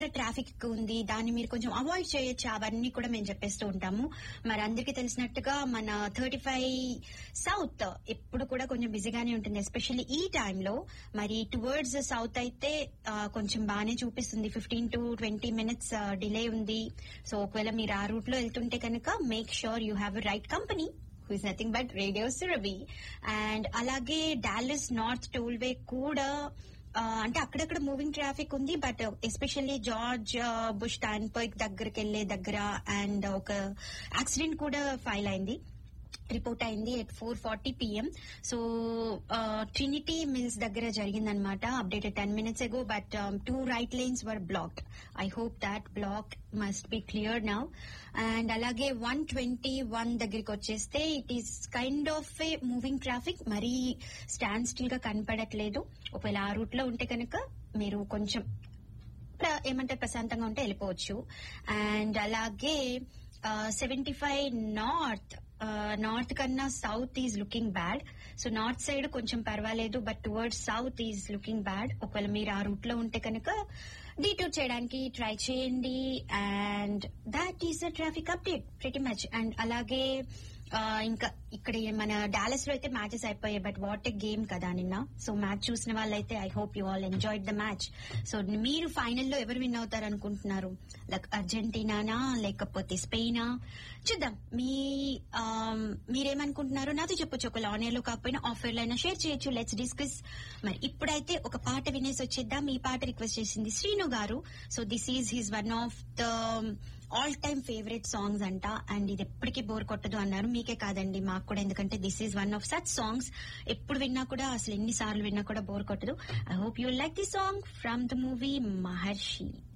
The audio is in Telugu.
ట్రాఫిక్ ఉంది దాన్ని మీరు కొంచెం అవాయిడ్ చేయొచ్చు అవన్నీ కూడా మేము చెప్పేస్తూ ఉంటాము మరి అందరికీ తెలిసినట్టుగా మన థర్టీ ఫైవ్ సౌత్ ఎప్పుడు కూడా కొంచెం బిజీగానే ఉంటుంది ఎస్పెషల్లీ ఈ టైంలో మరి టువర్డ్స్ సౌత్ అయితే ఆ, కొంచెం బాగానే చూపిస్తుంది fifteen to twenty minutes delay ఉంది సో ఒకవేళ మీరు ఆ రూట్ లో వెళ్తుంటే కనుక make sure you have right company who is nothing but radio Surabhi and అలాగే డాలస్ నార్త్ టోల్వే కూడా ఆ, అంటే అక్కడక్కడ మూవింగ్ ట్రాఫిక్ ఉంది but especially George Bush turnpike దగ్గరికి వెళ్లే దగ్గర అండ్ ఒక యాక్సిడెంట్ కూడా ఫైల్ అయింది రిపోర్ట్ అయింది at four forty PM so Trinity Mills దగ్గర జరిగిందనమాట updated ten minutes ago but two right lines were blocked I hope that block must be clear now and అలాగే వన్ ట్వంటీ వన్ దగ్గరికి వచ్చేస్తే it is kind of a moving traffic మరీ స్టాండ్ స్టిల్ గా కనపడట్లేదు ఒకవేళ ఆ రూట్ లో ఉంటే కనుక మీరు కొంచెం ప్ర- ఏమంటే ప్రశాంతంగా ఉంటే వెళ్ళిపోవచ్చు అండ్ అలాగే సెవెంటీ ఫైవ్ నార్త్ నార్త్ కన్నా south is looking bad so north side కొంచెం పర్వాలేదు but towards south is looking bad ఒకవేళ మీరు ఆ రూట్ లో ఉంటే కనుక డీటూర్ చేయడానికి ట్రై చేయండి and that is a traffic update pretty much and అలాగే ఆ, ఇంకా ఇక్కడ మన డాలస్ లో అయితే మ్యాచెస్ అయిపోయాయి బట్ వాట్ ఎ గేమ్ కదా నిన్న సో మ్యాచ్ చూసిన వాళ్ళైతే I hope you all enjoyed the match so మీరు ఫైనల్లో ఎవరు విన్ అవుతారు అనుకుంటున్నారు లైక్ అర్జెంటీనానా లేకపోతే స్పెయినా చూద్దాం మీ ఆమ్, మీరేమనుకుంటున్నారో నాతో చెప్పొచ్చు ఒక ఆనర్ లో కాకపోయినా ఆఫర్ లో అయినా షేర్ చేయొచ్చు లెట్స్ డిస్కస్ మరి ఇప్పుడైతే ఒక పాట వినేసి వచ్చేద్దాం ఈ పాట రిక్వెస్ట్ చేసింది శ్రీను గారు so this is his one of the all time favourite songs అంట అండ్ ఇది ఎప్పటికీ బోర్ కొట్టదు అన్నారు మీకే కాదండి మాకు కూడా ఎందుకంటే this is one of such songs ఎప్పుడు విన్నా కూడా అసలు ఎన్ని సార్లు విన్నా కూడా బోర్ కొట్టదు I hope you like the song from the movie Maharshi